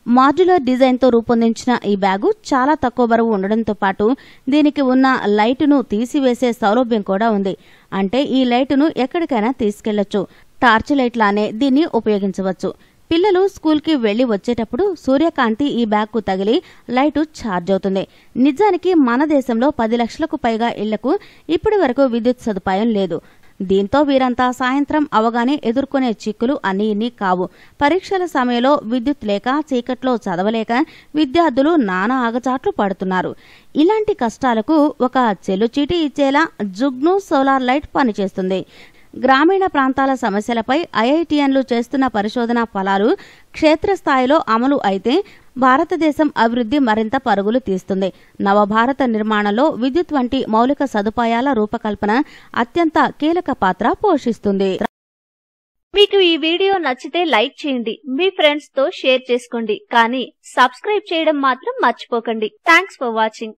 modular డిజైన్తో రూపొందించిన ఈ బ్యాగు చాలా తక్కువ బరువు ఉండడంతో పాటు దీనికి ఉన్న లైటును తీసివేసే సౌలభ్యం కూడా ఉంది అంటే ఈ లైటును ఎక్కడికైనా తీసుకెళ్లొచ్చు టార్చ్ లైట్ లానే దీన్ని ఉపయోగించవచ్చు పిల్లలు స్కూల్కి వెళ్లి వచ్చేటప్పుడు సూర్యకాంతి ఈ బ్యాగ్కు తగిలి లైటు ఛార్జ్ అవుతుంది నిజానికి మన దేశంలో పది లక్షలకు పైగా ఇళ్లకు ఇప్పటి వరకు విద్యుత్ సదుపాయం లేదు దీంతో వీరంతా సాయంత్రం అవగానే ఎదుర్కొనే చిక్కులు అన్ని ఇన్ని కావు పరీక్షల సమయంలో విద్యుత్ లేక చీకట్లో చదవలేక విద్యార్థులు నానా ఆగచాట్లు పడుతున్నారు ఇలాంటి కష్టాలకు ఒక చెల్లుచీటి ఇచ్చేలా జుగ్ను సోలార్ లైట్ పనిచేస్తుంది గ్రామీణ ప్రాంతాల సమస్యలపై ఐఐటిఎన్లు చేస్తున్న పరిశోధన ఫలాలు క్షేత్రస్థాయిలో అమలు అయితే భారతదేశం అభివృద్ధి మరింత పరుగులు తీస్తుంది నవభారత నిర్మాణంలో విద్యుత్ వంటి మౌలిక సదుపాయాల రూపకల్పన అత్యంత కీలక పాత్ర పోషిస్తుంది మీకు ఈ వీడియో నచ్చితే లైక్ చేయండి మీ ఫ్రెండ్స్ తో షేర్ చేసుకోండి కానీ సబ్స్క్రైబ్ చేయడం మాత్రం మర్చిపోకండి థ్యాంక్స్ ఫర్ వాచింగ్